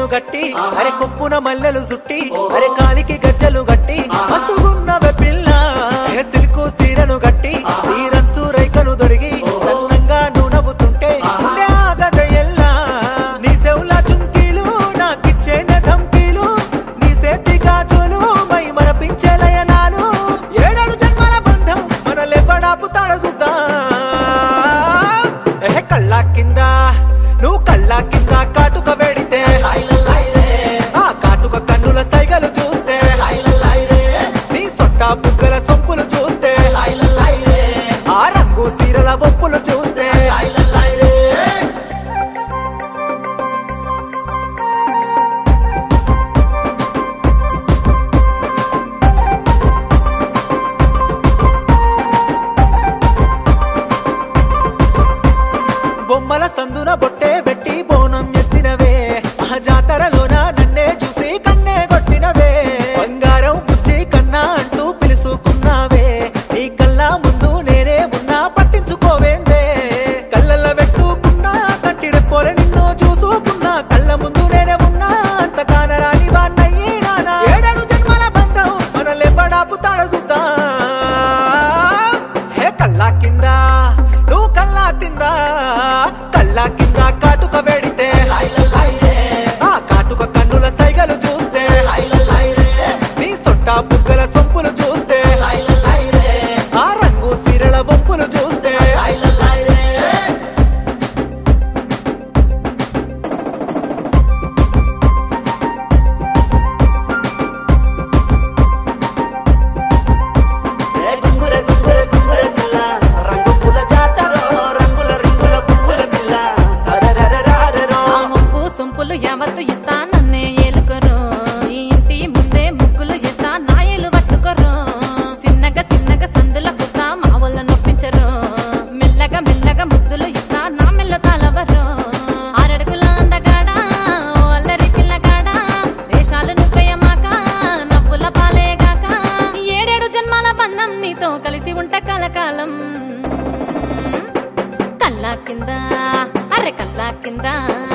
గట్టి అరే కొప్పున మల్లెలు సుట్టి అరే కాలికి గజ్జలు గట్టి మస్తుగున్నవే పిల్ల ఏ సిల్కు సీరను గట్టి సీరంచు రైకను దొరిగి సన్నంగా నువ్వు నవ్వుతుంటే గుండె ఆగద ఎల్లా నీ సెవుల చుంకీలు నాకిచ్చే ధంకీలు నీ సేతి గాజులు మై మరపించే లయనాలు ఏడేడు జన్మల బంధం మనలెవ్వడాపుతాడ చూద్దాం ఏ కళ్ళ కింద నువ్వు కళ్ళ కింద కాటుక వెడితే ఆ కాటుక కన్నుల సైగలు చూస్తే నీ సొట్ట బుగ్గల సొంపులు చూస్తే ఆ రంగు సీరల ఒప్పులు చూస్తే బొమ్మల సందున బొట్టే పెట్టి బోనం ఎత్తినవే ఆ జాతరలోన నన్నే చూసి కన్నే కొట్టినవే బంగారం బుజ్జి కన్నా అంటూ పిలుసుకున్నావే నీ కల్లా ముందు నేనే ఉన్నా పట్టించుకోవేందే కళ్ళల్లో పెట్టుకున్నా కంటి రెప్పోలే నిన్ను చూసుకున్నా కళ్ళ ముందు నేనే ఉన్నా అంత కానరాని వాన్నయ్యి నానా ఏడేడు జన్మల బంధం మనలెవ్వడాపుతాడ చూద్దాం హే కల్లా కింద నువ్వు కల్లా కింద కల్లా కింద కాటుక వెడితే ఆ కాటుక కన్నుల సైగలు చూస్తే నీ సొట్ట బుగ్గల సొంపులు చూస్తే ఆ రంగు సిరల వంపులు చూస్తే ఏ గుంగుర గుంగుర గుంగుర పిల్ల రంగు పూల జాతరో రంగుల రింగుల పువ్వుల పిల్ల అరరరరరరో. ఆ ముప్పు సొంపులు యావత్తు ఇస్తా నన్నే ఏలుకోరు ఈ ఇంటి ముందే ముగ్గులు ఇస్తా నాయలు పట్టుకోరు చిన్నగా చిన్నగా సందుల పుస్తా మా వాళ్ళ నొప్పించరు మెల్లగా మెల్లగా ముద్దులు ఇస్తా నా మెల్ల తలవరు ఆరడుగుల అందగాడ ఓ అల్లరి పిల్లగాడ వేషాలు నువ్వేయమాక నవ్వుల పాలేగాక ఏడేడు జన్మాల బంధం నీతో కలిసి ఉంట కలకాలం కల్లా కింద అరే కల్లా కింద